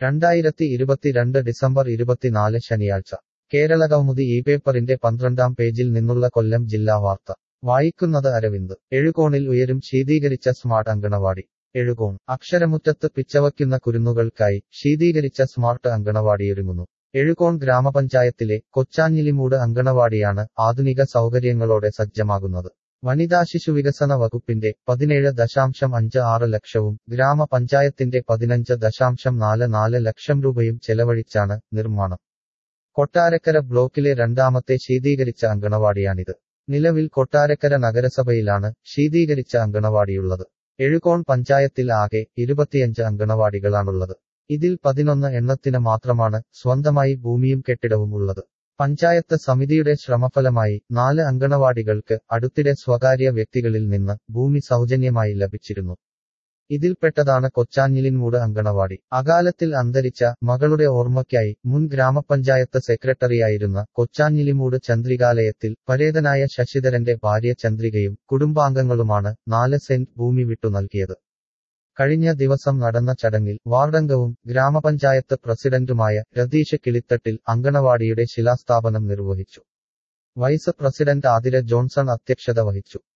രണ്ടായിരത്തി ഇരുപത്തിരണ്ട് ഡിസംബർ ഇരുപത്തിനാല് ശനിയാഴ്ച കേരളകൗമുദി ഈ പേപ്പറിന്റെ പന്ത്രണ്ടാം പേജിൽ നിന്നുള്ള കൊല്ലം ജില്ലാ വാർത്ത വായിക്കുന്നത് അരവിന്ദ് എഴുകോണിൽ ഉയരും ശീതീകരിച്ച സ്മാർട്ട് അങ്കണവാടി എഴുകോൺ അക്ഷരമുറ്റത്ത് പിച്ചവയ്ക്കുന്ന കുരുന്നുകൾക്കായി ശീതീകരിച്ച സ്മാർട്ട് അങ്കണവാടിയൊരുങ്ങുന്നു എഴുകോൺ ഗ്രാമപഞ്ചായത്തിലെ കൊച്ചാഞ്ഞിലിമൂട് അങ്കണവാടിയാണ് ആധുനിക സൗകര്യങ്ങളോടെ സജ്ജമാകുന്നത് വനിതാ ശിശുവികസന വകുപ്പിന്റെ പതിനേഴ് ദശാംശം അഞ്ച് ആറ് ലക്ഷവും ഗ്രാമപഞ്ചായത്തിന്റെ പതിനഞ്ച് ദശാംശം നാല് നാല് ലക്ഷം രൂപയും ചെലവഴിച്ചാണ് നിർമ്മാണം കൊട്ടാരക്കര ബ്ലോക്കിലെ രണ്ടാമത്തെ ശീതീകരിച്ച അങ്കണവാടിയാണിത് നിലവിൽ കൊട്ടാരക്കര നഗരസഭയിലാണ് ശീതീകരിച്ച അങ്കണവാടിയുള്ളത് എഴുകോൺ പഞ്ചായത്തിൽ ആകെ ഇരുപത്തിയഞ്ച് അങ്കണവാടികളാണുള്ളത് ഇതിൽ പതിനൊന്ന് എണ്ണത്തിന് മാത്രമാണ് സ്വന്തമായി ഭൂമിയും കെട്ടിടവും ഉള്ളത് പഞ്ചായത്ത് സമിതിയുടെ ശ്രമഫലമായി നാല് അങ്കണവാടികൾക്ക് അടുത്തിടെ സ്വകാര്യ വ്യക്തികളിൽ നിന്ന് ഭൂമി സൗജന്യമായി ലഭിച്ചിരുന്നു ഇതിൽപ്പെട്ടതാണ് കൊച്ചാഞ്ഞിലിൻമൂട് അങ്കണവാടി അകാലത്തിൽ അന്തരിച്ച മകളുടെ ഓർമ്മയ്ക്കായി മുൻ ഗ്രാമപഞ്ചായത്ത് സെക്രട്ടറിയായിരുന്ന കൊച്ചാഞ്ഞിലിമൂട് ചന്ദ്രികാലയത്തിൽ പരേതനായ ശശിധരന്റെ ഭാര്യ ചന്ദ്രികയും കുടുംബാംഗങ്ങളുമാണ് നാല് സെന്റ് ഭൂമി വിട്ടു നൽകിയത് കഴിഞ്ഞ ദിവസം നടന്ന ചടങ്ങിൽ വാർഡംഗവും ഗ്രാമപഞ്ചായത്ത് പ്രസിഡന്റുമായ രതീഷ് കിളിത്തട്ടിൽ അങ്കണവാടിയുടെ ശിലാസ്ഥാപനം നിർവഹിച്ചു വൈസ് പ്രസിഡന്റ് ആതിര ജോൺസൺ അധ്യക്ഷത വഹിച്ചു